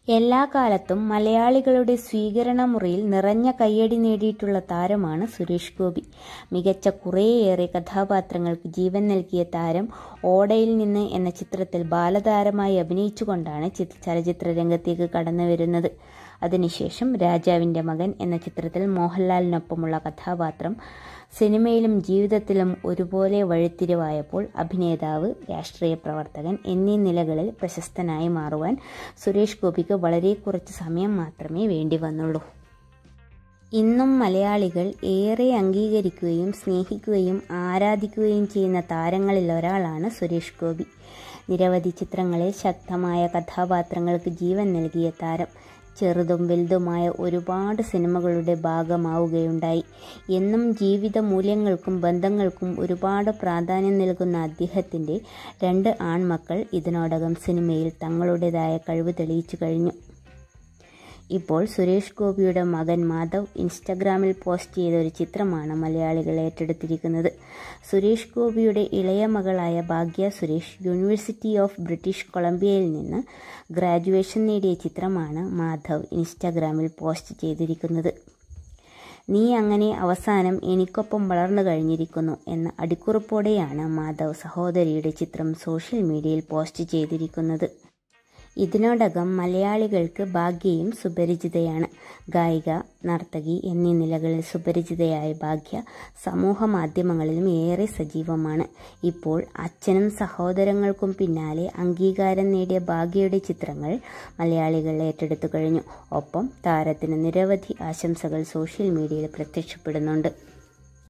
എല്ലാ കാലത്തും മലയാളികളുടെ സ്വീകരണ മുറിയിൽ നിറഞ്ഞ കയ്യടി നേടിയിട്ടുള്ള താരമാണ് സുരേഷ് ഗോപി മികച്ച കുറേയേറെ കഥാപാത്രങ്ങൾക്ക് ജീവൻ നൽകിയ താരം ഓടയിൽ നിന്ന് എന്ന ചിത്രത്തിൽ ബാലതാരമായി അഭിനയിച്ചുകൊണ്ടാണ് ചലച്ചിത്ര രംഗത്തേക്ക് കടന്നു വരുന്നത് അതിനുശേഷം രാജാവിൻ്റെ മകൻ എന്ന ചിത്രത്തിൽ മോഹൻലാലിനൊപ്പമുള്ള കഥാപാത്രം സിനിമയിലും ജീവിതത്തിലും ഒരുപോലെ വഴിത്തിരിവായപ്പോൾ അഭിനേതാവ് രാഷ്ട്രീയ പ്രവർത്തകൻ എന്നീ നിലകളിൽ പ്രശസ്തനായി മാറുവാൻ സുരേഷ് ഗോപിക്ക് വളരെ കുറച്ച് സമയം മാത്രമേ വേണ്ടി വന്നുള്ളൂ ഇന്നും മലയാളികൾ ഏറെ അംഗീകരിക്കുകയും സ്നേഹിക്കുകയും ആരാധിക്കുകയും ചെയ്യുന്ന താരങ്ങളിൽ ഒരാളാണ് സുരേഷ് ഗോപി നിരവധി ചിത്രങ്ങളിൽ ശക്തമായ കഥാപാത്രങ്ങൾക്ക് ജീവൻ നൽകിയ താരം ചെറുതും വലുതുമായ ഒരുപാട് സിനിമകളുടെ ഭാഗമാവുകയുണ്ടായി എന്നും ജീവിത മൂല്യങ്ങൾക്കും ബന്ധങ്ങൾക്കും ഒരുപാട് പ്രാധാന്യം നൽകുന്ന അദ്ദേഹത്തിൻ്റെ രണ്ട് ആൺമക്കൾ ഇതിനോടകം സിനിമയിൽ തങ്ങളുടേതായ കഴിവ് തെളിയിച്ചു കഴിഞ്ഞു ഇപ്പോൾ സുരേഷ് ഗോപിയുടെ മകൻ മാധവ് ഇൻസ്റ്റഗ്രാമിൽ പോസ്റ്റ് ചെയ്ത ഒരു ചിത്രമാണ് മലയാളികൾ ഏറ്റെടുത്തിരിക്കുന്നത് സുരേഷ് ഗോപിയുടെ ഇളയ മകളായ Bhagya Suresh university of British കൊളംബിയയിൽ നിന്ന് ഗ്രാജുവേഷൻ നേടിയ ചിത്രമാണ് മാധവ് ഇൻസ്റ്റഗ്രാമിൽ പോസ്റ്റ് ചെയ്തിരിക്കുന്നത് നീ അങ്ങനെ അവസാനം എനിക്കൊപ്പം വളർന്നു കഴിഞ്ഞിരിക്കുന്നു എന്ന അടിക്കുറിപ്പോടെയാണ് മാധവ് സഹോദരിയുടെ ചിത്രം സോഷ്യൽ മീഡിയയിൽ പോസ്റ്റ് ചെയ്തിരിക്കുന്നത് ഇതിനോടകം മലയാളികൾക്ക് ഭാഗ്യയും സുപരിചിതയാണ് ഗായിക നർത്തകി എന്നീ നിലകളിൽ സുപരിചിതയായ ഭാഗ്യ സമൂഹ മാധ്യമങ്ങളിലും ഏറെ സജീവമാണ് ഇപ്പോൾ അച്ഛനും സഹോദരങ്ങൾക്കും പിന്നാലെ അംഗീകാരം നേടിയ ഭാഗ്യയുടെ ചിത്രങ്ങൾ മലയാളികൾ ഏറ്റെടുത്തു കഴിഞ്ഞു ഒപ്പം താരത്തിന് നിരവധി ആശംസകൾ സോഷ്യൽ മീഡിയയിൽ പ്രത്യക്ഷപ്പെടുന്നുണ്ട്